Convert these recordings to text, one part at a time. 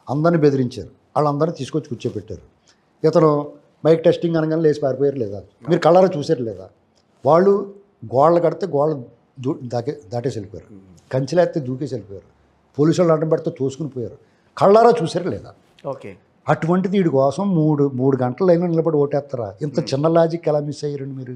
అందరిని బెదిరించారు వాళ్ళందరినీ తీసుకొచ్చి కూర్చోబెట్టారు ఇతను మైక్ టెస్టింగ్ అనగానే లేచి పారిపోయారు లేదా మీరు కళ్ళారా చూసారు లేదా వాళ్ళు గోడలు కడితే గోడలు దూ దాకే దాటేసి వెళ్ళిపోయారు కంచెలేస్తే దూకేసి వెళ్ళిపోయారు పోలీసు వాళ్ళు అడ్డం పెడితే తోసుకుని పోయారు కళ్ళారా చూసారు లేదా ఓకే అటువంటిది వీడి కోసం మూడు మూడు గంటల లైన్లో నిలబడి ఓటేస్తారా ఇంత చిన్న లాజిక్ ఎలా మిస్ అయ్యారండి మీరు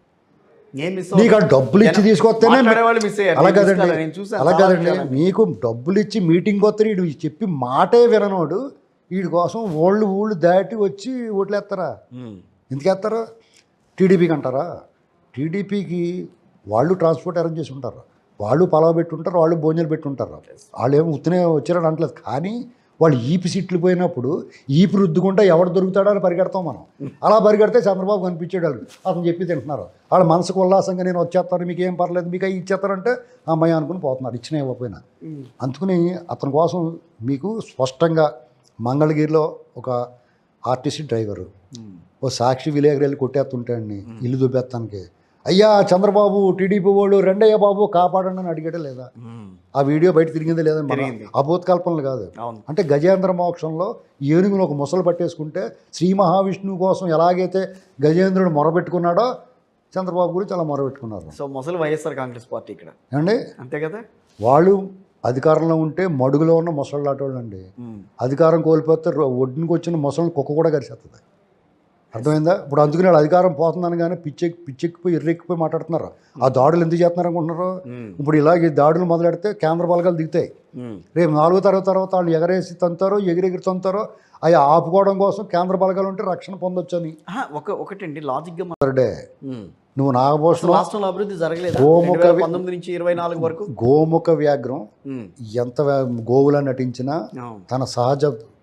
ఏం మిస్ నీకు ఆ డబ్బులు ఇచ్చి తీసుకొస్తేనే మాట్లాడేవాళ్ళు మిస్ అయ్యారు అలా నేను కదండి చూస్తాను, నేను చూసాను అలా చాలా కదండి విషయాలు. మీకు డబ్బులు ఇచ్చి మీటింగ్ వస్తే వీడు చెప్పి మాటే విననోడు వీడి కోసం ఓళ్ళు ఊళ్ళు దాటి వచ్చి ఓట్లేస్తారా ఉమ్. ఎందుకు వేస్తారా టీడీపీకి అంటారా టీడీపీకి వాళ్ళు ట్రాన్స్పోర్ట్ అరేంజ్ చేసి ఉంటారు వాళ్ళు పలవ పెట్టుంటారు వాళ్ళు భోజనాలు పెట్టుంటారు వాళ్ళు ఏమో ఉత్తనే వచ్చారని అంటలేదు కానీ వాళ్ళు ఈపి సీట్లు పోయినప్పుడు ఈపి రుద్దుకుంటా ఎవడు దొరుకుతాడో అని పరిగెడతాం మనం అలా పరిగెడితే చంద్రబాబు కనిపించాడు వాళ్ళు అతను చెప్పి తింటున్నారు వాళ్ళ మనసుకు ఉల్లాసంగా నేను వచ్చేస్తాను మీకు ఏం పర్లేదు మీకు అవి ఇచ్చేస్తారంటే అమ్మాయి అనుకుని పోతున్నారు ఇచ్చిన ఇవ్వకపోయినా ఉమ్. అందుకని అతని కోసం మీకు స్పష్టంగా మంగళగిరిలో ఒక ఆర్టీసీ డ్రైవరు ఉమ్. ఓ సాక్షి విలేకరు వెళ్ళి కొట్టేస్తుంటాడిని ఇల్లు దుబ్బేస్తానికి అయ్యా చంద్రబాబు టీడీపీ వాళ్ళు రెండయ్య బాబు కాపాడండి అని అడిగాడే లేదా ఉమ్. ఆ వీడియో బయట తిరిగిందే లేదా మన తిరిగింది. అభూతకల్పనలు కాదు అవును అంటే గజేంద్ర మోక్షంలో ఏనుగును ఒక ముసలు పట్టేసుకుంటే శ్రీ మహావిష్ణువు కోసం ఎలాగైతే గజేంద్రుడు మొరబెట్టుకున్నాడో చంద్రబాబు గురించి అలా మొరబెట్టుకున్నారు సో మొసలు వైఎస్ఆర్ కాంగ్రెస్ పార్టీ ఇక్కడ ఏమండి అంతే కదా వాళ్ళు అధికారంలో ఉంటే మడుగులో ఉన్న ముసళ్ళాటోళ్ళు అండి ఉమ్. అధికారం కోల్పోతే రో- ఒడ్డునికి వచ్చిన ముసలిని కుక్క కూడా కరిసేస్తుంది అర్థమైందా ఇప్పుడు అందుకని వాళ్ళు అధికారం పోతుందని కానీ పిచ్చెక్కి పిచ్చెక్కిపోయి ఎర్రెక్కిపోయి మాట్లాడుతున్నారు ఆ దాడులు ఎందుకు చేస్తున్నారు అనుకుంటున్నారు ఉమ్. ఇప్పుడు ఇలాగే దాడులు మొదలెడితే కేంద్ర బలగాలు దిగుతాయి ఉమ్. రేపు నాలుగో తరగతి తర్వాత వాళ్ళు ఎగరేసి తంతారో ఎగిరెగిరి తంతారో అవి ఆపుకోవడం కోసం కేంద్ర బలగాలు ఉంటే రక్షణ పొందొచ్చు అని ఆహా, ఒక ఒకటండి లాజిక్గా మా- డే ఉమ్. నువ్వు అసలు నాగభూషణం రాష్ట్రంలో అభివృద్ధి జరగలేదు గోముఖ వి- పంతొమ్మిది నుంచి ఇరవై నాలుగు వరకు గోముఖ వ్యాఘ్రం ఉమ్. ఎంత వ్యా- గోవులా నటించినా అవును. తన సహజ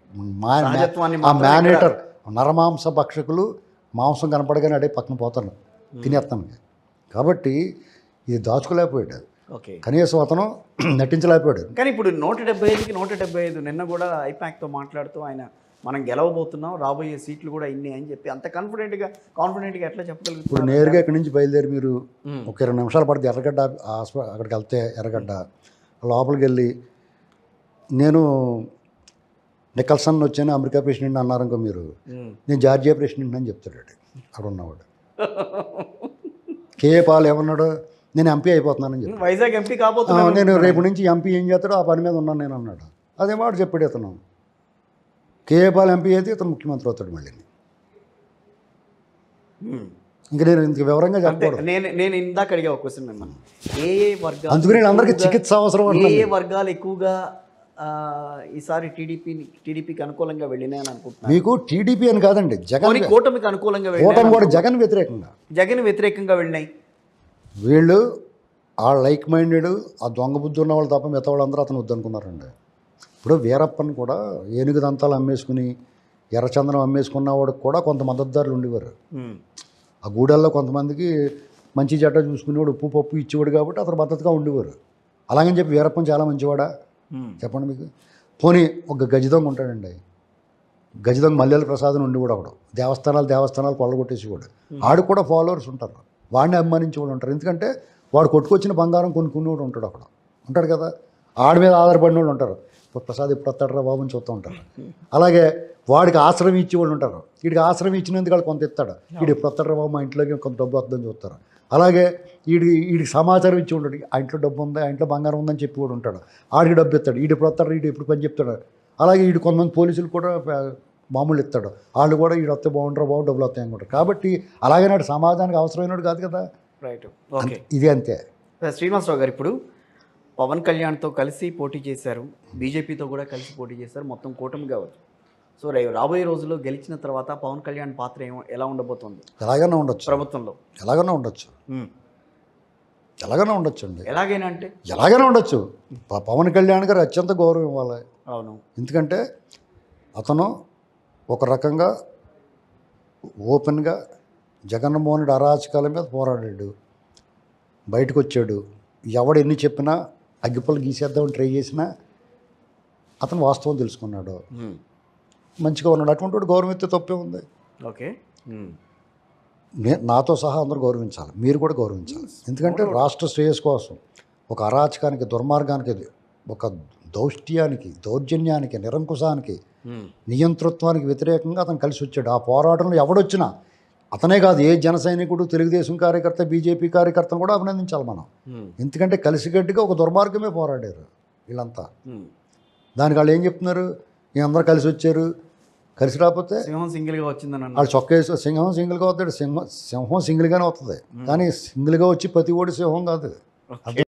మా సహజత్వాన్ని ఆ మాత్రమే మేనేటర్ నరమాంస భక్షకులు మాంసం కనపడగానే అడే పక్కన పోతాను తినేస్తాను కాబట్టి ఇది దాచుకోలేకపోయాడు ఓకే కనీసం అతను నటించలేకపోయాడు కానీ ఇప్పుడు నూట డెబ్బై ఐదుకి నూట డెబ్బై ఐదు నిన్న కూడా ఐపాక్తో మాట్లాడుతూ ఆయన మనం గెలవబోతున్నాం రాబోయే సీట్లు కూడా ఇన్ని అని చెప్పి అంత కాన్ఫిడెంట్గా కాన్ఫిడెంట్గా ఎట్లా ఇప్పుడు చెప్పగలుగుతున్నారు నేరుగా ఇక్కడి నుంచి బయలుదేరి మీరు ఉమ్. ఒక ఇరవై నిమిషాలు పడుతుంది ఎర్రగడ్డ హాస్పిటల్ అక్కడికి వెళ్తే ఎర్రగడ్డ లోపలికి వెళ్ళి నేను నికల్సన్ వచ్చాను అమెరికా ప్రెసిడెంట్ అన్నారు ఇంకో మీరు ఉమ్. నేను జార్జియా ప్రెసిడెంట్ అని చెప్తాడు అక్కడ ఉన్నవాడు కేఏ పాల్ ఏమన్నాడు నేను ఎంపీ అయిపోతున్నానని చెప్పి వైజాగ్ ఎంపీ "ఆ, కాబోతున్నాను నేను రేపు నుంచి ఎంపీ ఏం చేస్తాడో ఆ పని మీద ఉన్నాను నేను అన్నాడు అదే మాట చెప్పాడు ఇతను కేఏ పాల్ ఎంపీ అయితే ఇతను ముఖ్యమంత్రి అవుతాడు మళ్ళీ ఉమ్. ఇంక నేను ఇంత వివరంగా అంతే చెప్పకూడదు నేను నేను ఇందాక అడిగా ఒక క్వశ్చన్ మిమ్మల్ని ఏ ఏ వర్గాలు అందుకని నేను అందరికీ ఎక్కువగా- చికిత్స అవసరం ఏ అంటున్నాను ఏ వర్గాలు ఎక్కువగా ఆ, ఈసారి టీడీపీ టీడీపీకి అనుకూలంగా వెళ్ళినాయని అనుకుంటున్నాను మీకు టీడీపీ అని కాదండి జగన్ పోనీ కూటమికి అనుకూలంగా కూటమి వెళ్ళినాయి కూడా జగన్ వ్యతిరేకంగా జగన్ వ్యతిరేకంగా వెళ్ళినాయి వీళ్ళు ఆ లైక్ మైండెడ్ ఆ దొంగ బుద్ధి ఉన్న వాళ్ళు తప్ప మిగతా వాళ్ళందరూ అతను వద్దనుకున్నారండి ఇప్పుడు వీరప్పని కూడా ఏనుగు దంతాలు అమ్మేసుకుని ఎర్రచందనం అమ్మేసుకున్న వాడికి కూడా కొంత మద్దతుదారులు ఉండేవారు ఉమ్. ఆ గూడెల్లో కొంతమందికి మంచి చెడ్డ చూసుకునేవాడు ఉప్పు పప్పు ఇచ్చేవాడు కాబట్టి అతను మద్దతుగా ఉండేవారు అలాగని చెప్పి వీరప్పన్ చాలా మంచివాడా ఉమ్. చెప్పండి మీకు పోనీ ఒక గజదొంగ ఉంటాడండి గజదొంగ మల్లెల ప్రసాద్ నుండి కూడా ఒకడు దేవస్థానాలు దేవస్థానాలు కొల్లగొట్టేసేవాడు ఆడు కూడా ఫాలోవర్స్ ఉంటారు వాడిని అభిమానించే వాళ్ళు ఉంటారు ఎందుకంటే వాడు కొట్టుకొచ్చిన బంగారం కొనుక్కునేవాడు ఉంటాడు అక్కడ ఉంటాడు కదా ఆడి మీద ఆధారపడిన వాళ్ళు ఉంటారు "ఇప్పుడు ప్రసాద్ ఎప్పుడు వస్తాడరా బాబు అని చూస్తూ ఉంటారు అలాగే వాడికి ఆశ్రమం ఇచ్చే వాళ్ళు ఉంటారు వీడికి ఆశ్రమం ఇచ్చినందుకు వాళ్ళు కొంత ఇస్తాడు వీడు ఎప్పుడు వస్తాడరా బాబు మా ఇంట్లోకి కొంత డబ్బు వస్తుందని చూస్తారు అలాగే వీడి వీడికి సమాచారం ఇచ్చి ఉంటాడు ఆ ఇంట్లో డబ్బు ఉంది ఆ ఇంట్లో బంగారం ఉందని చెప్పి కూడా ఉంటాడు ఆడికి డబ్బు ఇస్తాడు వీడు ఎప్పుడు వస్తాడు వీడు ఎప్పుడు పని చెప్తాడు అలాగే వీడు కొంతమంది పోలీసులు కూడా ఆ, మామూలు ఇస్తాడు వాళ్ళు కూడా వీడు వస్తే బాగుంటారు బాగు డబ్బులు వస్తాయి అనుకుంటారు కాబట్టి అలాగే నాడు సమాజానికి అవసరమైనడు కాదు కదా రైట్ ఓకే ఇది అంతే శ్రీనివాసరావు గారు ఇప్పుడు పవన్ కళ్యాణ్తో కలిసి పోటీ చేశారు బీజేపీతో కూడా కలిసి పోటీ చేశారు మొత్తం కూటమి కావచ్చు సో రే రాబోయే రోజుల్లో గెలిచిన తర్వాత పవన్ కళ్యాణ్ పాత్ర ఏమో ఎలా ఉండబోతోంది ఎలాగైనా ఉండొచ్చు ప్రభుత్వంలో ఎలాగైనా ఉండొచ్చు ఉమ్. ఎలాగైనా ఉండొచ్చు అండి ఎలాగైనా అంటే ఎలాగైనా ఉండొచ్చు ప- పవన్ కళ్యాణ్ గారు అత్యంత గౌరవం ఇవ్వాలి అవును ఎందుకంటే అతను ఒక రకంగా ఓపెన్గా జగన్మోహన్ రెడ్డి అరాచకాల మీద పోరాడాడు బయటకు వచ్చాడు ఎవడు ఎన్ని చెప్పినా అగ్గిపళ్ళు గీసేద్దామని ట్రై చేసినా అతను వాస్తవం తెలుసుకున్నాడు ఉమ్. మంచిగా ఉన్నాడు అటువంటి వాడు గౌరవం ఇస్తే తప్పే ఉంది ఓకే ఉమ్. నే నాతో సహా అందరూ గౌరవించాలి మీరు కూడా గౌరవించాలి ఎందుకంటే రాష్ట్ర శ్రేయస్ కోసం ఒక అరాచకానికి దుర్మార్గానికి ఒక దౌష్ట్యానికి దౌర్జన్యానికి నిరంకుశానికి ఉమ్, నియంతృత్వానికి వ్యతిరేకంగా అతను కలిసి వచ్చాడు ఆ పోరాటంలో ఎవడొచ్చినా అతనే కాదు ఏ జన సైనికుడు తెలుగుదేశం కార్యకర్త బీజేపీ కార్యకర్తను కూడా అభినందించాలి మనం ఉమ్, ఎందుకంటే కలిసిగట్టిగా ఒక దుర్మార్గమే పోరాడారు వీళ్ళంతా ఉమ్. దానికి వాళ్ళు ఏం చెప్తున్నారు ఈ అందరూ కలిసి వచ్చారు కలిసి రాకపోతే సింహం సింగిల్గా వచ్చిందని అన్నారు వాళ్ళు చొక్కా వేసి సింహం సింగిల్గా వస్తాడు సింహం సింహం సింగిల్గానే వస్తుంది కానీ సింగిల్గా వచ్చి ప్రతి ఓడి సింహం కాదు ఓకే